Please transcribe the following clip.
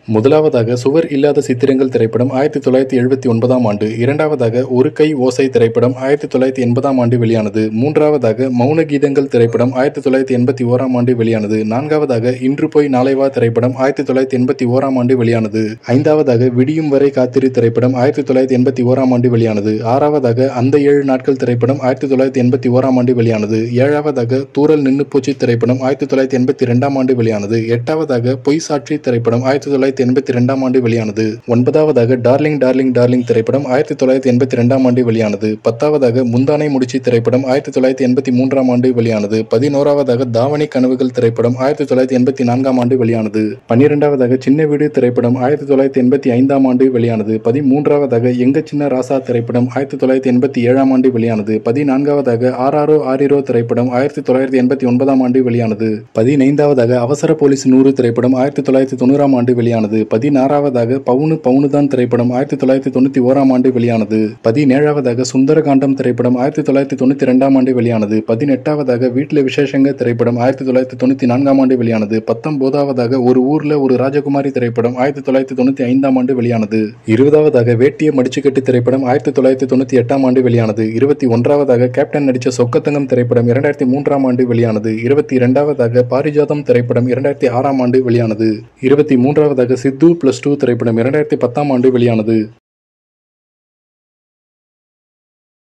முதலாவதாக சுவர் இல்லாத சித்திரங்கள் திரைப்படம் ஆயிரத்தி தொள்ளாயிரத்தி எழுபத்தி ஒன்பதாம் ஆண்டு இரண்டாவதாக ஒரு கை ஓசை திரைப்படம் ஆயிரத்தி தொள்ளாயிரத்தி எண்பதாம் ஆண்டு வெளியானது மூன்றாவதாக மௌன கீதங்கள் திரைப்படம் ஆயிரத்தி தொள்ளாயிரத்தி எண்பத்தி ஓராம் ஆண்டு வெளியானது நான்காவதாக இன்று போய் நாளை வா திரைப்படம் ஆயிரத்தி தொள்ளாயிரத்தி எண்பத்தி ஓராம் ஆண்டு வெளியானது ஐந்தாவதாக விடியும் வரை காத்திரு திரைப்படம் ஆயிரத்தி தொள்ளாயிரத்தி எண்பத்தி ஓராம் ஆண்டு வெளியானது ஆறாவதாக அந்த ஏழு நாட்கள் திரைப்படம் ஆயிரத்தி தொள்ளாயிரத்தி எண்பத்தி ஓராம் ஆண்டு வெளியானது ஏழாவதாக தூரல் நின்னு போச்சு திரைப்படம் ஆயிரத்தி தொள்ளாயிரத்தி எண்பத்தி ரெண்டாம் ஆண்டு வெளியானது எட்டாவதாக பொய் சாட்சி திரைப்படம் ஆயிரத்தி தொள்ளாயிரத்தி எண்பத்தி ரெண்டாம் ஆண்டு வெளியானது ஒன்பதாவதாக டார்லிங் டார்லிங் டார்லிங் திரைப்படம் ஆயிரத்தி தொள்ளாயிரத்தி எண்பத்தி ரெண்டாம் ஆண்டு வெளியானது பத்தாவதாக முந்தானை முடிச்சு திரைப்படம் ஆயிரத்தி தொள்ளாயிரத்தி எண்பத்தி மூன்றாம் ஆண்டு வெளியானது பதினோராவதாக தாவணி கனவுகள் திரைப்படம் ஆயிரத்தி தொள்ளாயிரத்தி எண்பத்தி நான்காம் ஆண்டு வெளியானது பன்னிரெண்டாவதாக சின்ன வீடு திரைப்படம் ஆயிரத்தி தொள்ளாயிரத்தி எண்பத்தி ஐந்தாம் ஆண்டு வெளியானது பதிமூன்றாவதாக எங்க சின்ன ராசா திரைப்படம் ஆயிரத்தி தொள்ளாயிரத்தி எண்பத்தி ஏழாம் ஆண்டு வெளியானது பதினான்காவதாக ஆராரோ ஆரிரோ திரைப்படம் ஆயிரத்தி தொள்ளாயிரத்தி எண்பத்தி ஒன்பதாம் ஆண்டு வெளியானது பதினைந்தாவதாக அவசர போலீஸ் நூறு திரைப்படம் ஆயிரத்தி தொள்ளாயிரத்தி தொண்ணூறாம் ஆண்டு வெளியானது பதினாறாவதாக பவுனு பவுனுதான் திரைப்படம் ஆயிரத்தி தொள்ளாயிரத்தி தொண்ணூத்தி ஓராம் ஆண்டு வெளியானது பதினேழாவதாக சுந்தரகாண்டம் திரைப்படம் ஆயிரத்தி தொள்ளாயிரத்தி தொண்ணூத்தி ரெண்டாம் ஆண்டு வெளியானது பதினெட்டாவதாக வீட்டில் விசேஷங்க திரைப்படம் ஆயிரத்தி தொள்ளாயிரத்தி தொண்ணூத்தி நான்காம் ஆண்டு வெளியானது பத்தொன்பதாவதாக ஒரு ஊர்ல ஒரு ராஜகுமாரி திரைப்படம் ஆயிரத்தி தொள்ளாயிரத்தி தொண்ணூத்தி ஐந்தாம் ஆண்டு வெளியானது இருபதாவதாக வேட்டிய மடிச்சுக்கட்டு திரைப்படம் ஆயிரத்தி தொள்ளாயிரத்தி தொண்ணூத்தி எட்டாம் ஆண்டு வெளியானது இருபத்தி ஒன்றாவதாக கேப்டன் நடிச்ச சொக்கத்தங்கம் திரைப்படம் இரண்டாயிரத்தி மூன்றாம் ஆண்டு வெளியானது இருபத்தி இரண்டாவதாக பாரிஜாதம் திரைப்படம் இரண்டாயிரத்தி ஆறாம் ஆண்டு வெளியானது இருபத்தி மூன்றாவதாக சித்து பிளஸ் டூ திரைப்படம் இரண்டாயிரத்தி பத்தாம் ஆண்டு வெளியானது